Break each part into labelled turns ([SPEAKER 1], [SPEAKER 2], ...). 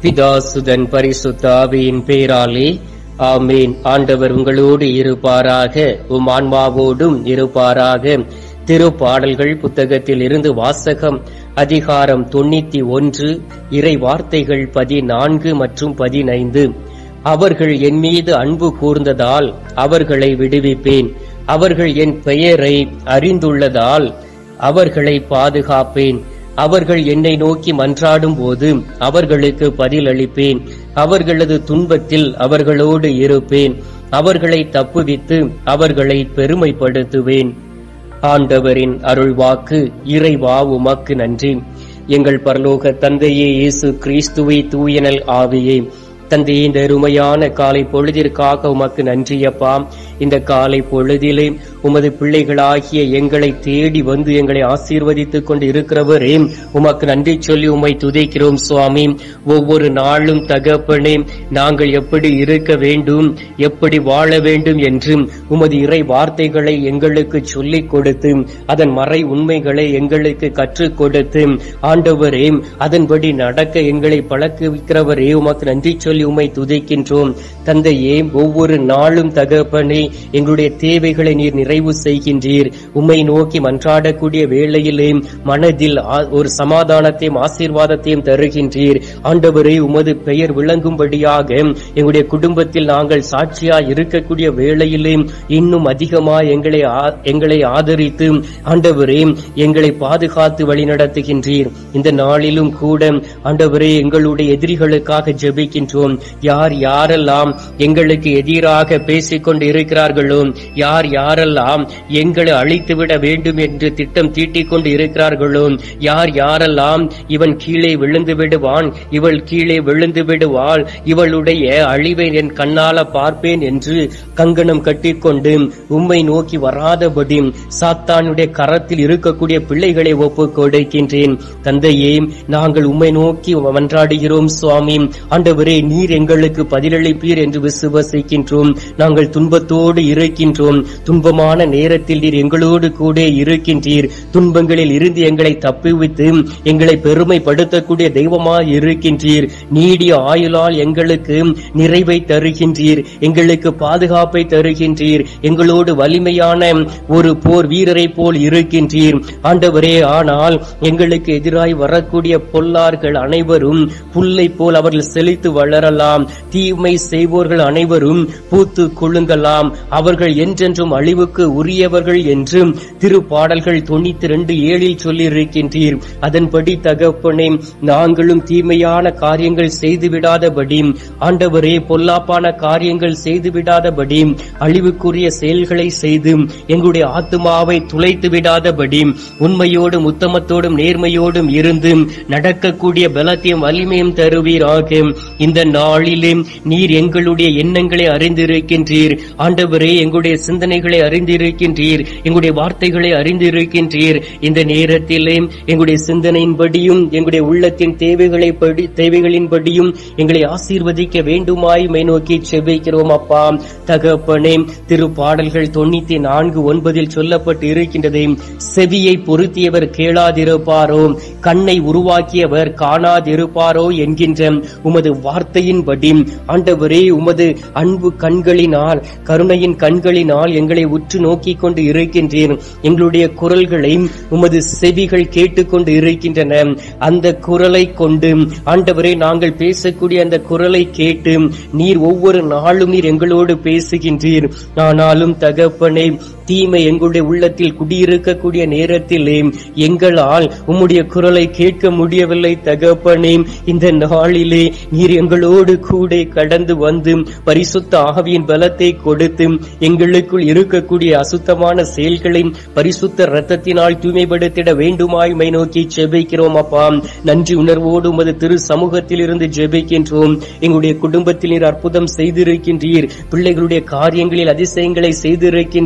[SPEAKER 1] பிதாசுதன் பரிசுத்த ஆவியின் பேராலே ஆமேன் ஆண்டவர் உங்களோடு இருப்பாராக உம் ஆன்மாவோடும் இருப்பாராக திருப்பாடல்கள் புத்தகத்தில் இருந்து வாசகம் அதிகாரம் தொண்ணூத்தி ஒன்று இறை வார்த்தைகள் பதினான்கு மற்றும் பதினைந்து அவர்கள் என் மீது அன்பு கூர்ந்ததால் அவர்களை விடுவிப்பேன் அவர்கள் என் பெயரை அறிந்துள்ளதால் அவர்களை பாதுகாப்பேன் அவர்கள் என்னை நோக்கி மன்றாடும் போது அவர்களுக்கு பதிலளிப்பேன் அவர்களது துன்பத்தில் அவர்களோடு இருப்பேன் அவர்களை தப்புவித்து அவர்களை பெருமைப்படுத்துவேன் ஆண்டவரின் அருள்வாக்கு இறைவா உமக்கு நன்றி எங்கள் பரலோக தந்தையே இயேசு கிறிஸ்துவை தூயனல் ஆவியே தந்தையே இந்த அருமையான காலை பொழுதிற்காக உமக்கு நன்றியப்பா இந்த காலை பொழுதிலே உமது பிள்ளைகளாகிய எங்களை தேடி வந்து எங்களை ஆசீர்வதித்துக் கொண்டு இருக்கிறவரே உமக்கு நன்றி சொல்லி உம்மை துதைக்கிறோம் சுவாமி ஒவ்வொரு நாளும் தகப்பனே நாங்கள் எப்படி இருக்க வேண்டும் எப்படி வாழ வேண்டும் என்று உமது இறை வார்த்தைகளை எங்களுக்கு சொல்லிக் கொடுத்து அதன் மறை உண்மைகளை எங்களுக்கு கற்றுக் கொடுத்து ஆண்டவரே அதன்படி நடக்க எங்களை பழக்குவிக்கிறவரே உமக்கு நன்றி சொல்லி உம்மை துதைக்கின்றோம் தந்தையே ஒவ்வொரு நாளும் தகப்பனே எங்களுடைய தேவைகளை நீர் நிறைவு செய்கின்றீர் உம்மை நோக்கி மன்றாடக்கூடிய வேளையிலே மனதில் ஆ- ஒரு சமாதானத்தையும் ஆசீர்வாதத்தையும் தருகின்றீர் ஆண்டவரே உமது பெயர் விளங்கும்படியாக எங்களுடைய குடும்பத்தில் நாங்கள் சாட்சியா இருக்கக்கூடிய வேளையிலே இன்னும் அதிகமா எங்களை ஆ- எங்களை ஆதரித்து ஆண்டவரே எங்களை பாதுகாத்து வழிநடத்துகின்றீர் இந்த நாளிலும் கூட ஆண்டவரே எங்களுடைய எதிரிகளுக்காக ஜெபிக்கின்றோம் யார் யாரெல்லாம் எங்களுக்கு எதிராக பேசிக்கொண்டு இருக்கிறார்களோ யார் யாரெல்லாம் எங்களை அழித்துவிட வேண்டும் என்று திட்டம் தீட்டிக் கொண்டு இருக்கிறார்களோ யார் யாரெல்லாம் இவன் கீழே விழுந்து விடுவான் இவள் கீழே விழுந்து விடுவாள் இவளுடைய அழிவை என் கண்ணால பார்ப்பேன் என்று கங்கணம் கட்டிக்கொண்டு உம்மை நோக்கி வராதபடி சாத்தானுடைய கரத்தில் இருக்கக்கூடிய பிள்ளைகளை ஒப்புக் கொடுக்கின்றேன் தந்தையே நாங்கள் உம்மை நோக்கி மன்றாடுகிறோம் சுவாமி ஆண்டவரே நீர் எங்களுக்கு பதிலளிப்பீர் என்று விசுவசிக்கின்றோம் நாங்கள் துன்பத்தோடு இருக்கின்றோம் துன்பமான நேரத்தில் நீர் எங்களோடு கூட இருக்கின்றீர் துன்பங்களில் இருந்து எங்களை தப்புவித்து எங்களை பெருமைப்படுத்தக்கூடிய தெய்வமாய் இருக்கின்றீர் நீடிய ஆயுளால் எங்களுக்கு நிறைவை தருகின்றீர் எங்களுக்கு பாதுகாப்பை தருகின்றீர் எங்களோடு வலிமையான ஒரு போர் வீரரை போல் இருக்கின்றீர் ஆண்டவரே ஆனால் எங்களுக்கு எதிராய் வரக்கூடிய பொல்லார்கள் அனைவரும் புல்லை போல் அவர்கள் செழித்து வளரலாம் தீமை செய்வோர்கள் அனைவரும் பூத்து கொள்ளுங்கலாம் அவர்கள் என்றென்றும் அழிவுக்கு உரியவர்கள் என்று திருப்பாடல்கள் தொண்ணூத்தி ரெண்டு ஏழில் சொல்லியிருக்கின்றீர் அதன்படி தகப்பனே நாங்களும் தீமையான காரியங்கள் செய்து விடாதபடி ஆண்டவரே பொல்லாப்பான காரியங்கள் செய்து விடாதபடி அழிவுக்குரிய செயல்களை செய்து எங்களுடைய ஆத்துமாவை துளைத்து விடாதபடி உண்மையோடும் உத்தமத்தோடும் நேர்மையோடும் இருந்து நடக்கக்கூடிய பலத்தையும் வலிமையும் தருவீராக இந்த நாளிலே நீர் எங்களுடைய எண்ணங்களை அறிந்திருக்கின்றீர் ஆண்டவரே எங்களுடைய சிந்தனைகளை அறிந்திருக்கின்றீர் எங்களுடைய வார்த்தைகளை அறிந்திருக்கின்றீர் இந்த நேரத்திலே எங்களுடைய சிந்தனையின்படியும் எங்களுடைய உள்ளத்தின் தேவைகளை படி தேவைகளின்படியும் எங்களை ஆசீர்வதிக்க வேண்டுமாய் மை நோக்கி செபிக்கிறோம் அப்பா தகப்பனே திருப்பாடல்கள் தொண்ணூத்தி நான்கு ஒன்பதில் சொல்லப்பட்டு இருக்கின்றது செவியை பொருத்தியவர் கேளாதிருப்பாரோ கண்ணை உருவாக்கியவர் காணாதிருப்பாரோ என்கின்ற உமது வார்த்தையின்படி ஆண்டவரே உமது அன்பு கண்களினால் கருணையின் கண்களினால் எங்களை உற்று நோக்கிக் கொண்டு இருக்கின்றீர் எங்களுடைய குரல்களை உமது செவிகள் கேட்டுக்கொண்டு இருக்கின்றன அந்த குரலை கொண்டு ஆண்டவரே நாங்கள் பேசக்கூடிய அந்த குரலை கேட்டு நீர் ஒவ்வொரு நாளும் நீர் எங்களோடு பேசுகின்றீர் ஆனாலும் தகப்பனே தீமை எங்களுடைய உள்ளத்தில் குடியிருக்கக்கூடிய நேரத்திலே எங்களால் உம்முடைய குரலை கேட்க முடியவில்லை தகப்பனே இந்த நாளிலே நீர் எங்களோடு கூட கடந்து வந்து பரிசுத்த ஆவியின் பலத்தை கொடுத்து எங்களுக்குள் இருக்கக்கூடிய அசுத்தமான செயல்களை பரிசுத்த இரத்தத்தினால் தூய்மைப்படுத்திட வேண்டுமாய் மை நோக்கி ஜெபிக்கிறோம் அப்பா நன்றி உணர்வோடு உமது திரு சமூகத்தில் இருந்து ஜெபிக்கின்றோம் எங்களுடைய குடும்பத்தில் நீர் அற்புதம் செய்திருக்கின்றீர் பிள்ளைகளுடைய காரியங்களில் அதிசயங்களை செய்திருக்கின்றீர்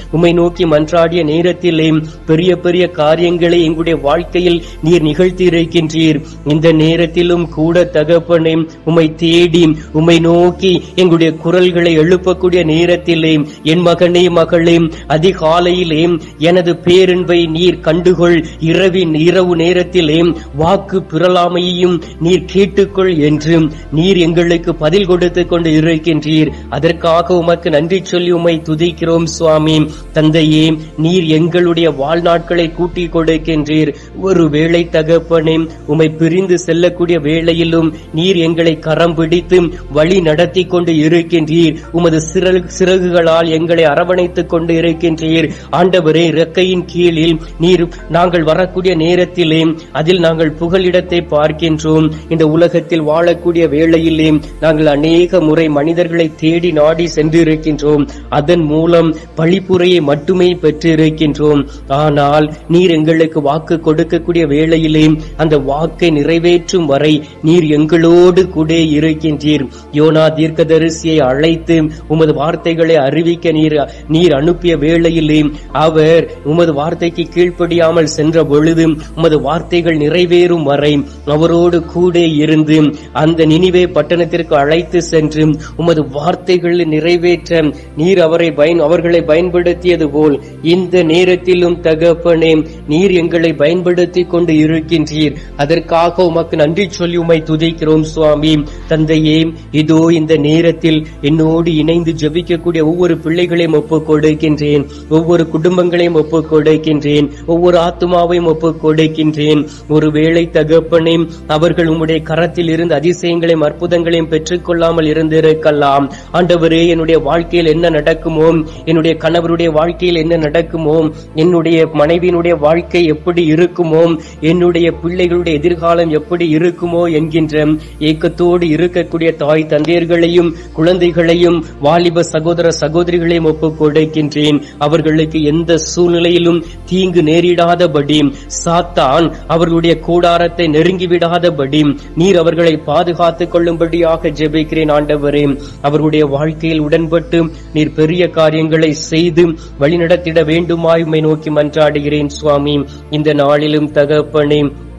[SPEAKER 1] உம்மை நோக்கி மன்றாடிய நேரத்திலே பெரிய பெரிய காரியங்களை எங்களுடைய வாழ்க்கையில் நீர் நிகழ்த்தி இருக்கின்றீர் இந்த நேரத்திலும் கூட தகப்பனே உம்மை தேடி உம்மை நோக்கி எங்களுடைய குரல்களை எழுப்பக்கூடிய நேரத்திலே என் மகனே மகளே அதிகாலையிலே எனது பேரன்பை நீர் கண்டுகொள் இரவின் இரவு நேரத்திலே வாக்கு பிறலாமையையும் நீர் கேட்டுக்கொள் என்று நீர் எங்களுக்கு பதில் கொடுத்து கொண்டு இருக்கின்றீர் அதற்காக உமக்கு நன்றி சொல்லி உம்மை துதிக்கிறோம் சுவாமி தந்தையே நீர் எங்களுடைய வாழ்நாட்களை கூட்டிக் கொடுக்கின்றீர் ஒரு வேளை தகப்பனே உம்மை பிரிந்து செல்லக்கூடிய வேளையிலும் நீர் எங்களை கரம் பிடித்து வழி நடத்தி கொண்டு இருக்கின்றீர் உமது சிறகு சிறகுகளால் எங்களை அரவணைத்துக் கொண்டு இருக்கின்றீர் ஆண்டவரே இறக்கையின் கீழில் நீர் நாங்கள் வரக்கூடிய நேரத்திலே அதில் நாங்கள் புகலிடத்தை பார்க்கின்றோம் இந்த உலகத்தில் வாழக்கூடிய வேளையிலே நாங்கள் அநேக முறை மனிதர்களை தேடி நாடி சென்றிருக்கின்றோம் அதன் மூலம் பழிப்புரையை மட்டுமே பெற்றிருக்கின்றோம் ஆனால் நீர் எங்களுக்கு வாக்கு கொடுக்கக்கூடிய வேளையிலே அந்த வாக்கை நிறைவேற்றும் வரை நீர் எங்களோடு கூட இருக்கின்றீர் யோனா தீர்க்கதரிசியை அழைத்து உமது வார்த்தைகளை அறிவிக்க நீர் நீர் அனுப்பிய வேளையிலே அவர் உமது வார்த்தைக்கு கீழ்ப்படியாமல் சென்ற பொழுது உமது வார்த்தைகள் நிறைவேறும் வரை அவரோடு கூட இருந்து அந்த நினிவே பட்டணத்திற்கு அழைத்து சென்று உமது வார்த்தைகளை நிறைவேற்ற நீர் அவரை பயன் அவர்களை பயன்படுத்தியது போல் இந்த நேரத்திலும் தகப்பனே நீர் எங்களை பயன்படுத்தி கொண்டு இருக்கின்றீர் அதற்காக உமக்கு நன்றி சொல்லி உம்மை துதிக்கிறோம் சுவாமி தந்தையே இதோ இந்த நேரத்தில் என்னோடு இணைந்து ஜெபிக்கக்கூடிய ஒவ்வொரு பிள்ளைகளையும் ஒப்புக் கொடுக்கின்றேன் ஒவ்வொரு குடும்பங்களையும் ஒப்புக் கொடுக்கின்றேன் ஒவ்வொரு ஆத்துமாவையும் ஒப்புக் கொடுக்கின்றேன் ஒருவேளை தகப்பனே அவர்கள் உம்முடைய கரத்தில் இருந்து அதிசயங்களையும் அற்புதங்களையும் பெற்றுக்கொள்ளாமல் இருந்திருக்கலாம் ஆண்டவரே என்னுடைய வாழ்க்கையில் என்ன நடக்குமோ என்னுடைய கணவருடைய வாழ்க்கையில் என்ன நடக்குமோ என்னுடைய மனைவியினுடைய வாழ்க்கை எப்படி இருக்குமோ என்னுடைய பிள்ளைகளுடைய எதிர்காலம் எப்படி இருக்குமோ என்கின்ற ஏக்கத்தோடு இருக்கக்கூடிய தாய் தந்தையர்களையும் குழந்தைகளையும் வாலிப சகோதர சகோதரிகளையும் ஒப்புக் கொடுக்கின்றேன் அவர்களுக்கு எந்த சூழ்நிலையிலும் தீங்கு நேரிடாதபடி சாத்தான் அவர்களுடைய கூடாரத்தை நெருங்கிவிடாதபடி நீர் அவர்களை பாதுகாத்துக் கொள்ளும்படியாக ஜெபிக்கிறேன் ஆண்டவரே அவர்களுடைய வாழ்க்கையில் உடன்பட்டு நீர் பெரிய காரியங்களை செய்து வழிநடத்திட வேண்டுமாய் உம்மை நோக்கி மன்றாடுகிறேன் சுவாமி இந்த நாளிலும் தகப்பனே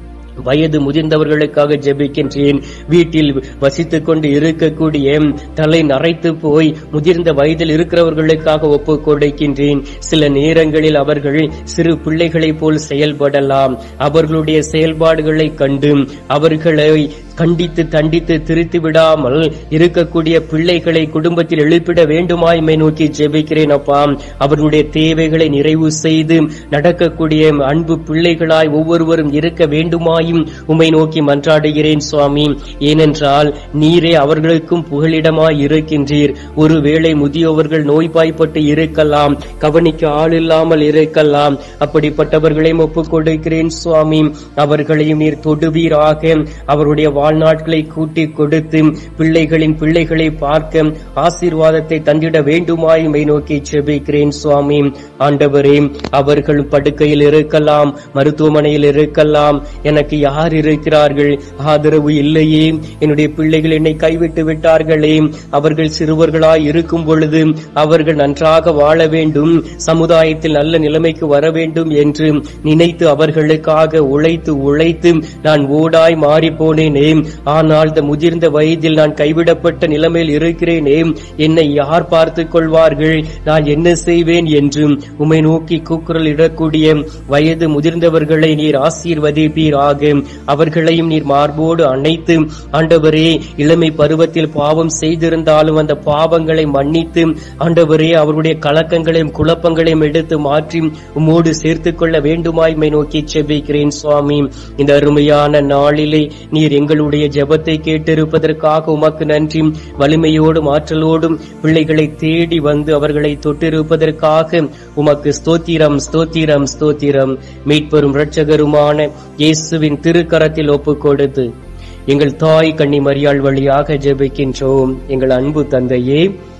[SPEAKER 1] வயது முதிர்ந்தவர்களுக்காக ஜெபிக்கின்றேன் வீட்டில் வசித்துக் கொண்டு இருக்கக்கூடிய தலை நரைத்து போய் முதிர்ந்த வயதில் இருக்கிறவர்களுக்காக ஒப்புக் கொடுக்கின்றேன் சில நேரங்களில் அவர்கள் சிறு பிள்ளைகளைப் போல் செயல்படலாம் அவர்களுடைய செயல்பாடுகளை கண்டு அவர்களை கண்டித்து தண்டித்து திருத்தி விடாமல் இருக்கக்கூடிய பிள்ளைகளை குடும்பத்தில் எழுப்பிட வேண்டுமாய்மை நோக்கி ஜெபிக்கிறேன் அப்பா அவர்களுடைய தேவைகளை நிறைவு செய்து நடக்கக்கூடிய அன்பு பிள்ளைகளாய் ஒவ்வொருவரும் இருக்க வேண்டுமாயும் உம்மை நோக்கி மன்றாடுகிறேன் சுவாமி ஏனென்றால் நீரே அவர்களுக்கும் புகலிடமாய் இருக்கின்றீர் ஒருவேளை முதியவர்கள் நோய்பாய்ப்பட்டு இருக்கலாம் கவனிக்க ஆள் இல்லாமல் இருக்கலாம் அப்படிப்பட்டவர்களையும் ஒப்புக் கொடுக்கிறேன் சுவாமி அவர்களையும் நீர் தொடுவீராக அவருடைய வாழ்நாட்களை கூட்டி கொடுத்து பிள்ளைகளின் பிள்ளைகளை பார்க்க ஆசீர்வாதத்தை தந்திட வேண்டுமாய் மை நோக்கி செபிக்கிறேன் சுவாமி ஆண்டவரே அவர்கள் படுக்கையில் இருக்கலாம் மருத்துவமனையில் இருக்கலாம் எனக்கு யார் இருக்கிறார்கள் ஆதரவு இல்லையே என்னுடைய பிள்ளைகள் என்னை கைவிட்டு விட்டார்களே அவர்கள் சிறுவர்களாய் இருக்கும் பொழுது அவர்கள் நன்றாக வாழ வேண்டும் சமுதாயத்தில் நல்ல நிலைமைக்கு வர வேண்டும் என்று நினைத்து அவர்களுக்காக உழைத்து உழைத்து நான் ஓடாய் மாறி போனேனே ஆனால் இந்த முதிர்ந்த வயதில் நான் கைவிடப்பட்ட நிலைமையில் இருக்கிறேனே என்னை யார் பார்த்துக் கொள்வார்கள் நான் என்ன செய்வேன் என்று உம்மை நோக்கி கூக்குரல் இடக்கூடிய வயது முதிர்ந்தவர்களை நீர் ஆசீர்வதிப்பீராக அவர்களையும் நீர் மார்போடு அணைத்து ஆண்டவரே இளமை பருவத்தில் பாவம் செய்திருந்தாலும் அந்த பாவங்களை மன்னித்து ஆண்டவரே அவருடைய கலக்கங்களையும் குழப்பங்களையும் எடுத்து மாற்றி உம்மோடு சேர்த்துக் கொள்ள வேண்டுமாய்மை நோக்கி செபிக்கிறேன் சுவாமி இந்த அருமையான நாளிலே நீர் எங்களுடைய ஜெபத்தை கேட்டிருப்பதற்காக உமக்கு நன்றி வலிமையோடும் ஆற்றலோடும் பிள்ளைகளை தேடி வந்து அவர்களை தொட்டிருப்பதற்காக உமக்கு ஸ்தோத்திரம் ஸ்தோத்திரம் ஸ்தோத்திரம் மீட்பெரும் இரட்சகருமான இயேசுவின் திருக்கரத்தில் ஒப்புக் கொடுத்து எங்கள் தாய் கன்னி மரியாள் வழியாக ஜெபிக்கின்றோம் எங்கள் அன்பு தந்தையே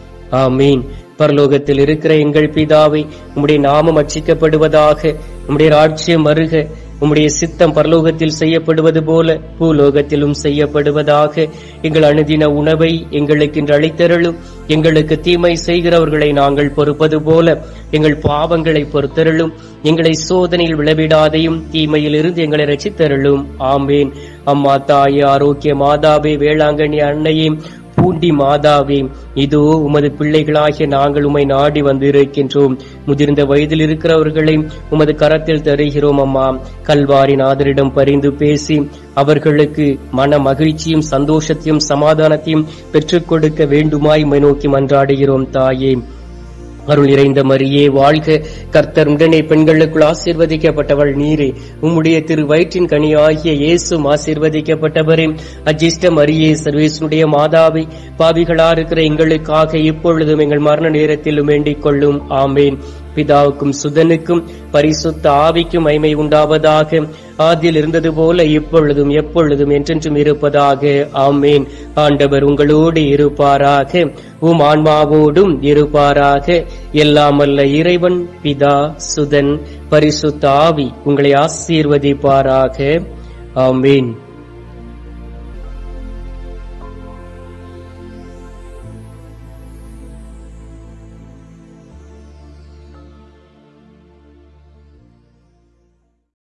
[SPEAKER 1] ஆமீன் பரலோகத்தில் இருக்கிற எங்கள் பிதாவை உம்முடைய நாமம் அச்சிக்கப்படுவதாக உம்முடைய ராட்சியம் வருக உம்முடைய சித்தம் பரலோகத்தில் செய்யப்படுவது போல பூலோகத்திலும் செய்யப்படுவதாக எங்கள் அனுதின உணவை எங்களுக்கு இன்று அளித்தருளும் எங்களுக்கு தீமை செய்கிறவர்களை நாங்கள் பொறுப்பது போல எங்கள் பாவங்களை பொறுத்தருளும் எங்களை சோதனையில் விளைவிடாதையும் தீமையில் இருந்து எங்களை ரசித்தருளும் ஆமேன் அம்மா தாயே ஆரோக்கிய மாதாவே வேளாங்கண்ணி அன்னையே பூண்டி மாதாவே இதோ உமது பிள்ளைகளாகிய நாங்கள் உமை நாடி வந்திருக்கின்றோம் முதிர்ந்த வயதில் இருக்கிறவர்களை உமது கரத்தில் தருகிறோம் அம்மா கல்வாரி நாதரிடம் பரிந்து பேசி அவர்களுக்கு மன மகிழ்ச்சியும் சந்தோஷத்தையும் சமாதானத்தையும் பெற்றுக் கொடுக்க வேண்டுமாய் உம்மை நோக்கி மன்றாடுகிறோம் தாயே அருள் நிறைந்த மரியே வாழ்க கர்த்தர் உடனே பெண்களுக்குள் ஆசீர்வதிக்கப்பட்டவள் நீரே உம்முடைய திரு வயிற்றின் கனியாகிய இயேசும் ஆசீர்வதிக்கப்பட்டவரே அஜிஷ்ட மரியே சர்வேசனுடைய மாதாவை பாவிகளா இருக்கிற எங்களுக்காக இப்பொழுதும் எங்கள் மரண நேரத்திலும் வேண்டிக் கொள்ளும் ஆமேன் பிதாவுக்கும் சுதனுக்கும் பரிசுத்த ஆவிக்கும் மைமை உண்டாவதாக ஆதியில் இருந்தது போல இப்பொழுதும் எப்பொழுதும் என்றென்றும் இருப்பதாக ஆமேன் ஆண்டவர் உங்களோடு இருப்பாராக உம் ஆன்மாவோடும் இருப்பாராக எல்லாமல்ல இறைவன் பிதா சுதன் பரிசுத்த ஆவி உங்களை ஆசீர்வதிப்பாராக ஆமேன்